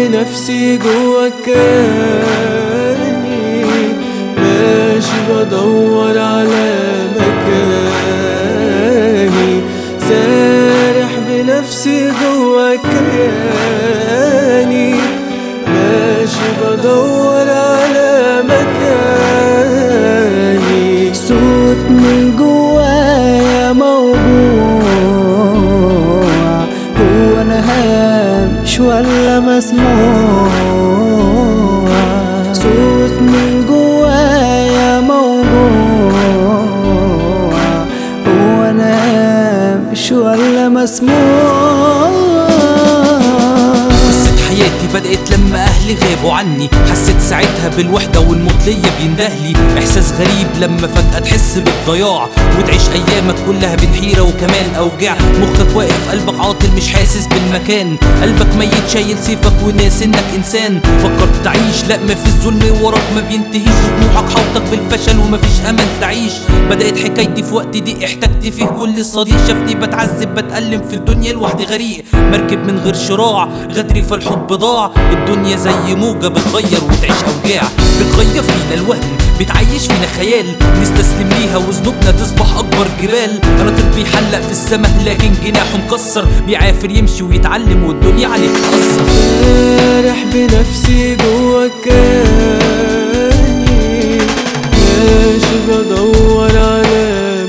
بنفسي جوا كياني ماشي بدور على مكاني سارح بنفسي جوا كياني ماشي بدور على مكاني صوت من جوايا موجوع هو انا هامش ولا مسموع صوت من جوايا موجوع هو انا هامش ولا مسموع قصة حياتي بدأت لما أهلي غابوا عني حسيت ساعتها بالوحدة والمطلية بيندهلي إحساس غريب لما فجأة تحس بالضياع وتعيش أيامك كلها بين حيرة وكمان أوجاع مخك واقف قلبك عاطل مش حاسس بالمكان قلبك ميت شايل سيفك وناس إنك إنسان فكرت تعيش لا مفيش ظلم وراك ما بينتهيش طموحك حوطك بالفشل ومفيش أمل تعيش بدأت حكايتي في وقت دي احتجت فيه كل صديق شافني بتعذب بتألم في الدنيا لوحدي غريق مركب من غير شراع غدري فالحب ضاع الدنيا زي موجة بتغير وتعيش أوجاع بتغير فينا الوهم بتعيش فينا خيال نستسلم ليها وذنوبنا تصبح أكبر جبال أنا طب بيحلق في السماء لكن جناحه مكسر بيعافر يمشي ويتعلم والدنيا عليه تأثر سارح بنفسي جوا كياني ماشي بدور على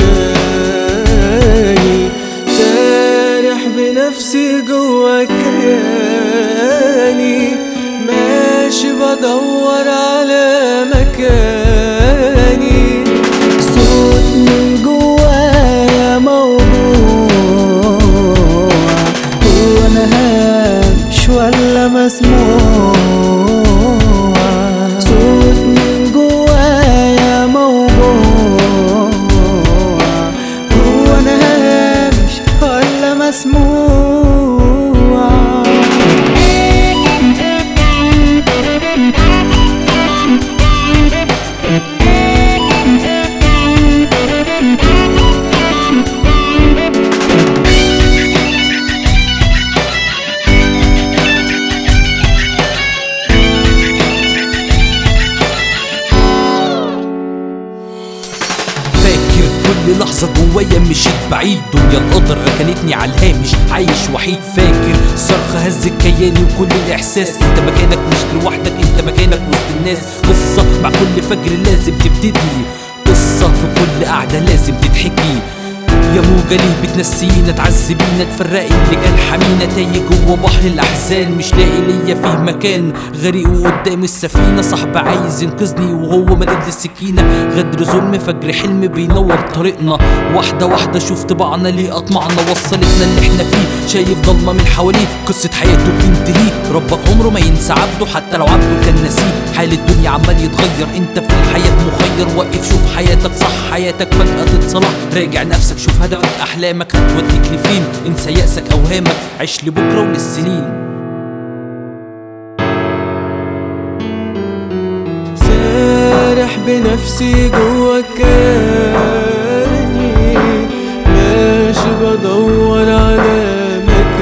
مكاني سارح بنفسي جوا كياني ماشي بدور على مكاني صوت من جوايا موجوع هو انا هامش ولا مسموع صوت من جوايا موجوع هو انا هامش ولا مسموع فاكر كل لحظة جوايا مشيت بعيد دنيا القدر ركنتني على الهامش عايش وحيد فاكر صرخة هزت كياني وكل الإحساس أنت مكانك مش لوحدك أنت مكانك وسط الناس قصة مع كل فجر لازم تبتدي قصة في كل قعدة لازم تتحكي يا موجة ليه بتنسينا تعذبينا تفرقي اللي كان حمينا تايه جوا بحر الأحزان مش لاقي ليا فيه مكان غريق وقدام السفينة صاحب عايز ينقذني وهو مدد السكينة غدر ظلم فجر حلم بينور طريقنا واحدة واحدة شوف طباعنا ليه أطمعنا وصلتنا اللي احنا فيه شايف ضلمة من حواليه قصة حياته بتنتهي ربك عمره ما ينسى عبده حتى لو عبده كان نسيه حال الدنيا عمال يتغير انت في الحياة مخير واقف شوف حياتك صح حياتك فجأة تتصلح راجع نفسك شوف هدفك أحلامك هتوديك لفين انسى يأسك أوهامك عيش لبكرة وللسنين سارح بنفسي جوا كياني ماشي بدور على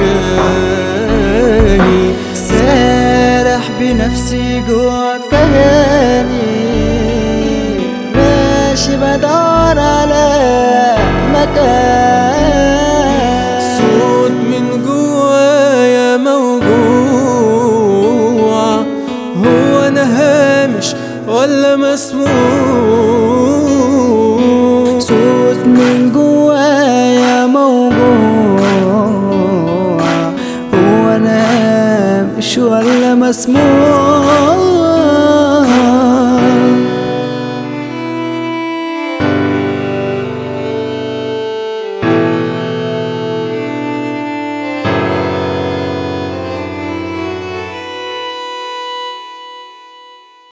مكاني سارح بنفسي جوا كياني ماشي بدور على مكان صوت من جوايا موجوع هو انا هامش ولا مسموع صوت من جوايا موجوع هو انا مش ولا مسموع